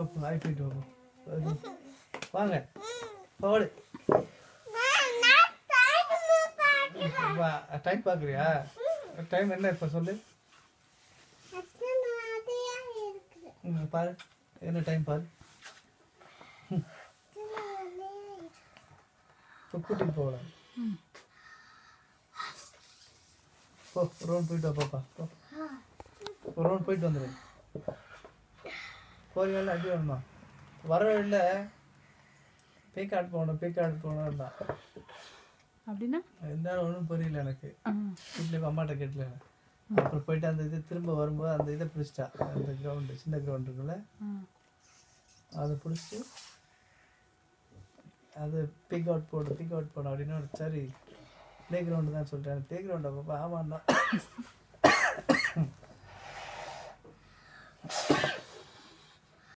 ஆகி போயிட்டு வாங்க வாங்க போடு டைம் பார்க்குறியா டைம் என்ன இப்போ சொல்லு ம், பாரு என்ன டைம் பாரு இப்போ கூட்டிட்டு போகலாம் போ ரவுண்ட் போயிட்டு வா பாப்பா போ ஒரு ரவுண்ட் போயிட்டு வந்துடு போறீங்களா அடி வேணுமா வர வழியில் பீக்காட் போகணும் பீக்காட் போகணும்னா அப்படின்னா இருந்தாலும் ஒன்றும் புரியல எனக்கு ஆ. வீட்டில் இப்போ அம்மாட்ட கேட்டல அப்புறம் போயிட்டு அந்த இது திரும்ப வரும்போது அந்த இதை பிடிச்சிட்டா அந்த கிரவுண்டு சின்ன கிரவுண்ட் இருக்குல்ல ஆ. அதை பிடிச்சி அது பிக் அவுட் போடு பிக் அவுட் போடு அப்படின்னு சரி ப்ளே கிரவுண்டு தான் சொல்லிட்டேன் ப்ளே கிரவுண்டை பாப்பா ஆமாண்டா